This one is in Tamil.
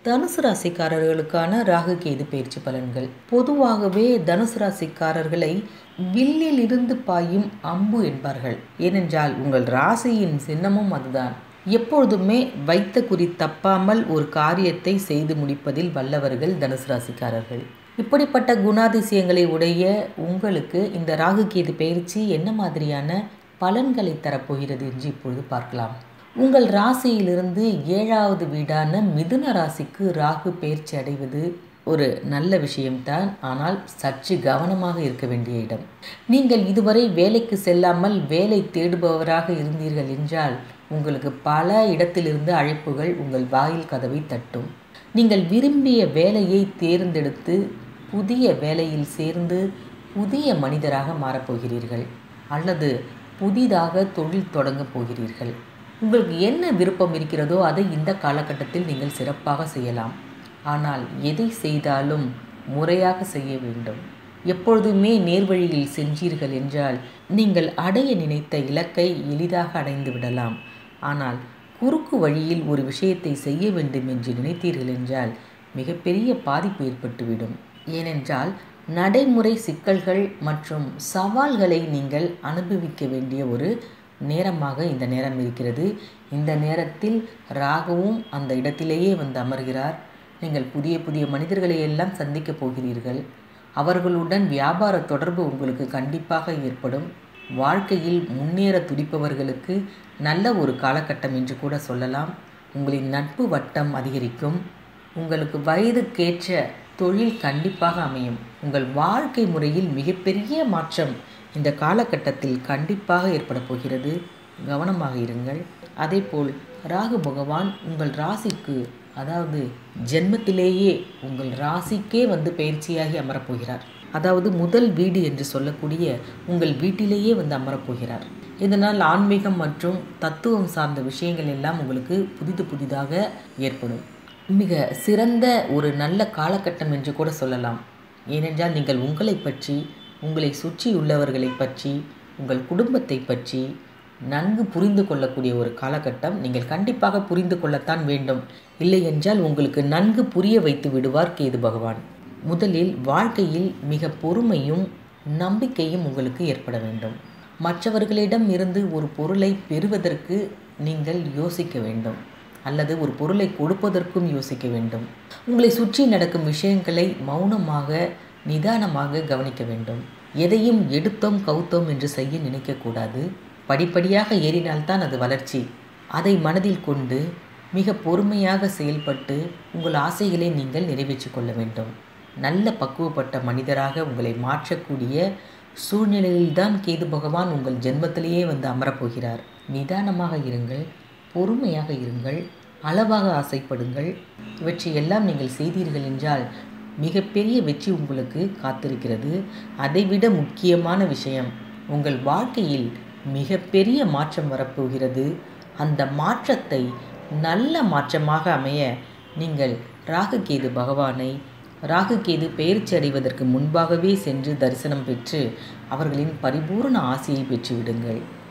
தனுசு ராசிக்காரர்களுக்கான ராகு கேது பயிற்சி பலன்கள் பொதுவாகவே தனுசு ராசிக்காரர்களை வில்லில் இருந்து பாயும் அம்பு என்பார்கள் ஏனென்றால் உங்கள் ராசியின் சின்னமும் அதுதான் எப்பொழுதுமே வைத்த குறி தப்பாமல் ஒரு காரியத்தை செய்து முடிப்பதில் வல்லவர்கள் தனுசு ராசிக்காரர்கள் இப்படிப்பட்ட குணாதிசயங்களை உடைய உங்களுக்கு இந்த ராகு கேது பயிற்சி என்ன மாதிரியான பலன்களை தரப்போகிறது என்று இப்பொழுது பார்க்கலாம் உங்கள் ராசியிலிருந்து ஏழாவது வீடான மிதுன ராசிக்கு ராகு பயிற்சி அடைவது ஒரு நல்ல விஷயம்தான் ஆனால் சற்று கவனமாக இருக்க வேண்டிய இடம் நீங்கள் இதுவரை வேலைக்கு செல்லாமல் வேலை தேடுபவராக இருந்தீர்கள் என்றால் உங்களுக்கு பல இடத்திலிருந்து அழைப்புகள் உங்கள் வாயில் கதவை தட்டும் நீங்கள் விரும்பிய வேலையை தேர்ந்தெடுத்து புதிய வேலையில் சேர்ந்து புதிய மனிதராக மாறப்போகிறீர்கள் அல்லது புதிதாக தொழில் தொடங்கப் போகிறீர்கள் உங்களுக்கு என்ன விருப்பம் இருக்கிறதோ அதை இந்த காலகட்டத்தில் நீங்கள் சிறப்பாக செய்யலாம் ஆனால் எதை செய்தாலும் முறையாக செய்ய வேண்டும் எப்பொழுதுமே நேர்வழியில் சென்றீர்கள் என்றால் நீங்கள் அடைய நினைத்த இலக்கை எளிதாக அடைந்து விடலாம் ஆனால் குறுக்கு வழியில் ஒரு விஷயத்தை செய்ய வேண்டும் என்று நினைத்தீர்கள் என்றால் மிகப்பெரிய பாதிப்பு ஏற்பட்டுவிடும் ஏனென்றால் நடைமுறை சிக்கல்கள் மற்றும் சவால்களை நீங்கள் அனுபவிக்க வேண்டிய ஒரு நேரமாக இந்த நேரம் இருக்கிறது இந்த நேரத்தில் ராகுவும் அந்த இடத்திலேயே வந்து அமர்கிறார் நீங்கள் புதிய புதிய மனிதர்களை எல்லாம் சந்திக்கப் போகிறீர்கள் அவர்களுடன் வியாபார தொடர்பு உங்களுக்கு கண்டிப்பாக ஏற்படும் வாழ்க்கையில் முன்னேற துடிப்பவர்களுக்கு நல்ல ஒரு காலகட்டம் என்று கூட சொல்லலாம் உங்களின் நட்பு வட்டம் அதிகரிக்கும் உங்களுக்கு வயதுக்கேற்ற தொழில் கண்டிப்பாக அமையும் உங்கள் வாழ்க்கை முறையில் மிகப்பெரிய மாற்றம் இந்த காலகட்டத்தில் கண்டிப்பாக ஏற்பட போகிறது கவனமாக இருங்கள் அதேபோல் ராகு பகவான் உங்கள் ராசிக்கு அதாவது ஜென்மத்திலேயே உங்கள் ராசிக்கே வந்து பயிற்சியாகி அமரப்போகிறார் அதாவது முதல் வீடு என்று சொல்லக்கூடிய உங்கள் வீட்டிலேயே வந்து அமரப்போகிறார் இதனால் ஆன்மீகம் மற்றும் தத்துவம் சார்ந்த விஷயங்கள் எல்லாம் உங்களுக்கு புதிது புதிதாக ஏற்படும் மிக சிறந்த ஒரு நல்ல காலகட்டம் என்று கூட சொல்லலாம் ஏனென்றால் நீங்கள் உங்களை பற்றி உங்களை சுற்றி உள்ளவர்களை பற்றி உங்கள் குடும்பத்தை பற்றி நன்கு புரிந்து கொள்ளக்கூடிய ஒரு காலகட்டம் நீங்கள் கண்டிப்பாக புரிந்து கொள்ளத்தான் வேண்டும் இல்லை என்றால் உங்களுக்கு நன்கு புரிய வைத்து விடுவார் கேது பகவான் முதலில் வாழ்க்கையில் மிக பொறுமையும் நம்பிக்கையும் உங்களுக்கு ஏற்பட வேண்டும் மற்றவர்களிடம் இருந்து ஒரு பொருளை பெறுவதற்கு நீங்கள் யோசிக்க வேண்டும் அல்லது ஒரு பொருளை கொடுப்பதற்கும் யோசிக்க வேண்டும் உங்களை சுற்றி நடக்கும் விஷயங்களை மௌனமாக நிதானமாக கவனிக்க வேண்டும் எதையும் எடுத்தோம் கவுத்தோம் என்று செய்ய நினைக்கக்கூடாது படிப்படியாக ஏறினால்தான் அது வளர்ச்சி அதை மனதில் கொண்டு மிக பொறுமையாக செயல்பட்டு உங்கள் ஆசைகளை நீங்கள் நிறைவேற்றிக் கொள்ள வேண்டும் நல்ல பக்குவப்பட்ட மனிதராக உங்களை மாற்றக்கூடிய சூழ்நிலையில்தான் கேது பகவான் உங்கள் ஜென்மத்திலேயே வந்து அமரப்போகிறார் நிதானமாக இருங்கள் பொறுமையாக இருங்கள் அளவாக ஆசைப்படுங்கள் இவற்றையெல்லாம் நீங்கள் செய்தீர்கள் என்றால் மிகப்பெரிய வெற்றி உங்களுக்கு காத்திருக்கிறது அதைவிட முக்கியமான விஷயம் உங்கள் வாழ்க்கையில் மிகப்பெரிய மாற்றம் வரப்போகிறது அந்த மாற்றத்தை நல்ல மாற்றமாக அமைய நீங்கள் ராகுகேது பகவானை ராகுகேது பெயர்ச்சி அடைவதற்கு முன்பாகவே சென்று தரிசனம் பெற்று அவர்களின் பரிபூர்ண ஆசையை பெற்றுவிடுங்கள்